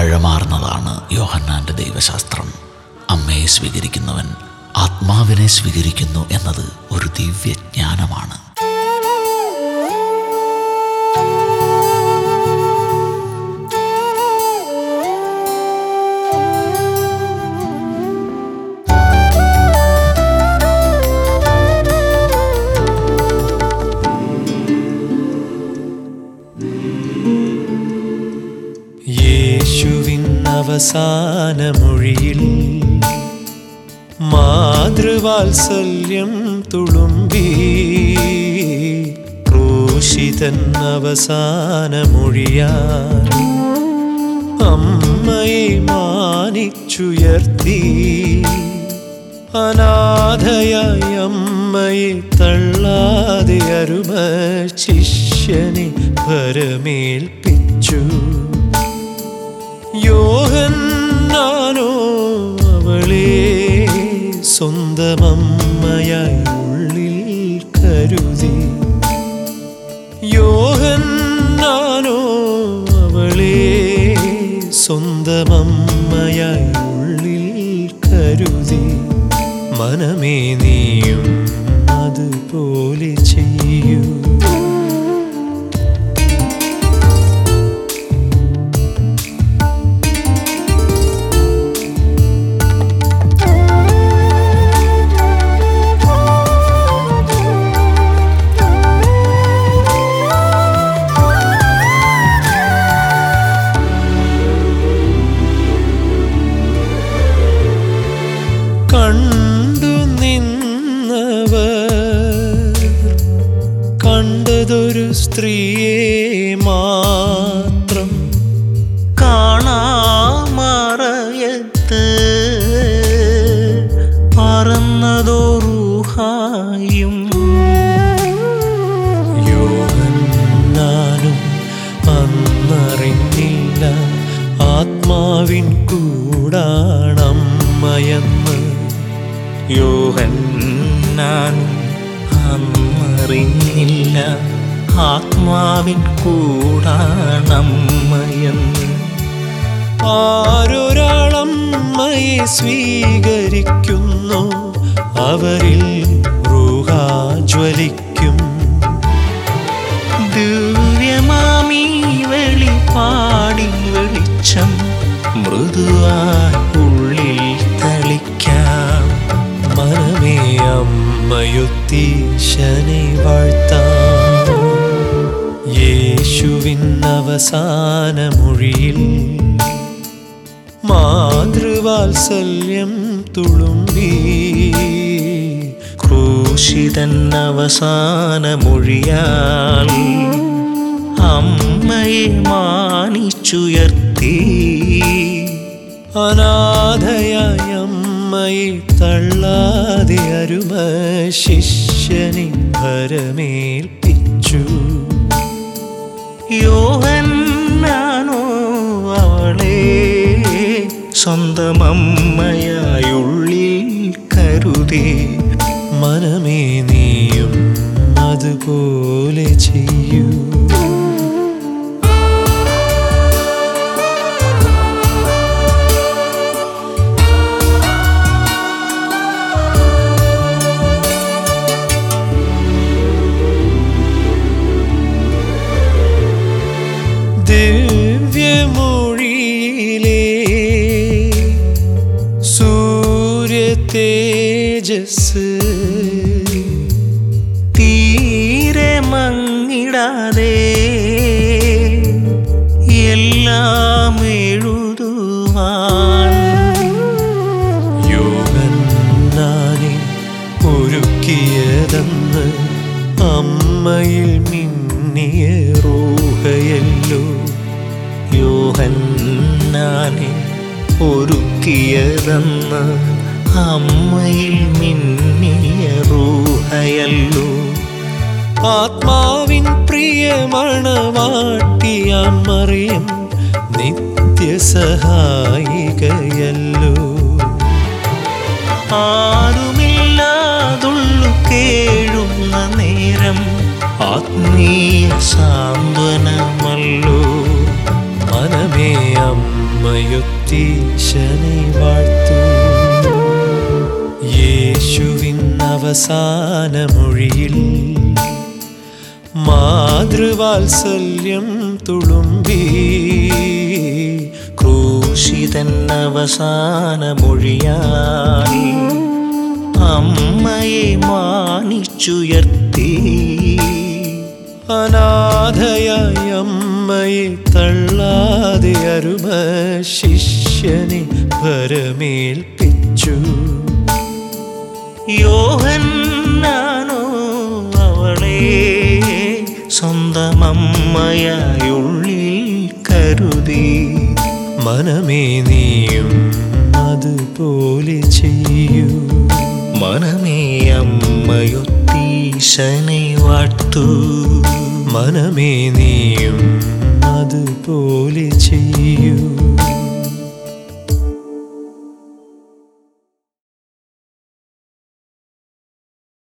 ആഴമാർന്നതാണ് യോഹന്നാന്റെ ദൈവശാസ്ത്രം അമ്മയെ സ്വീകരിക്കുന്നവൻ ആത്മാവിനെ സ്വീകരിക്കുന്നു എന്നത് ഒരു ദിവ്യജ്ഞാനമാണ് യേശുവിൻ അവസാന മൊഴിയിൽ മാതൃവാത്സല്യം തുളുമ്പി ക്രൂശിതൻ അവസാന മൊഴിയാൽ അമ്മയെ മാനിച്ചുയർത്തി അനാഥയായി അമ്മയെ തള്ളാതെ അരുമ ശിഷ്യനെ പരമേൽപ്പിച്ചു യോഹന്നാനോ അവളെ സ്വന്തമമ്മയായി ഉള്ളിൽ കരുതി യോഹന്നാനോ അവളെ സ്വന്തമമ്മയായി ഉള്ളിൽ കരുതി മനമേ നീയും അതുപോലെ ചെയ്യൂ കണ്ടു നിന്നവർ കണ്ടതൊരു സ്ത്രീയെ മാത്രം കാണാമറയത്ത് പറന്നതോറുഹായും യോഹന്നാനും അന്നറിഞ്ഞില്ല ആത്മാവിൻ കൂടാണമ്മയെന്ന് യോഹന്നാനും അന്നറിഞ്ഞില്ല ആത്മാവിൻ കൂടാണമ്മയെന്ന് ആരൊരാളമ്മയെ സ്വീകരിക്കുന്നു അവരിൽ ജ്വലിക്കും ദിവ്യമാമീ വെളിപ്പാടിൻ വെളിച്ചം മൃദുവായി ഉള്ളിൽ തളിക്കാം മനമേ അമ്മയൊത്തീശനെ വാഴ്ത്താം യേശുവിൻ അവസാന മൊഴിയിൽ മാതൃവാത്സല്യം തുളുമ്പി ക്രൂശിതൻ അവസാന മൊഴിയാൽ അമ്മയെ മാനിച്ചുയർത്തി അനാഥയായ അമ്മയെ തള്ളാതെ അരുമ ശിഷ്യനെ ഭരമേൽപ്പിച്ചു യോഹന്നാനോ അവളെ സ്വന്തമമ്മയായുള്ളിൽ കരുതി മനമേ നീയും അതുപോലെ ചെയ്യൂ ദിവ്യമൊഴിയിലെ സൂര്യ തേജസ് തീരെ മങ്ങിടാതെ എല്ലാം എഴുതുവാൻ യോഹന്നാനെ ഒരുക്കിയതെന്ന് അമ്മയിൽ മിന്നിയ റൂഹയല്ലോ യോഹന്നാനെ ഒരുക്കിയതെന്ന് അമ്മയിൽ മിന്നിയ റൂഹയല്ലോ ആത്മാവിൻ പ്രിയമണവാട്ടിയാം മറിയം നിത്യസഹായികയല്ലോ ആരുമില്ലാതുള്ളു കേഴുന്ന നേരം ആത്മീയ സാന്ത്വനമല്ലോ മനമേ അമ്മയൊത്തീശനെ വാഴ്ത്തു യേശുവിൻ അവസാന മൊഴിയിൽ മാതൃവാത്സല്യം തുളുമ്പി ക്രൂശിതൻ അവസാന മൊഴിയാൽ അമ്മയെ മാനിച്ചുയർത്തി അനാഥയായ അമ്മയെ തള്ളാതെ അരുമ ശിഷ്യനെ ഭരമേൽപ്പിച്ചു യോഹന്നാനോ അവളെ സ്വന്തം അമ്മയായുള്ളിൽ കരുതി മനമേ നീയും അതുപോലെ ചെയ്യൂ മനമേ അമ്മയൊത്തീശനെ വാഴ്ത്തു മനമേ നീയും അതുപോലെ ചെയ്യൂ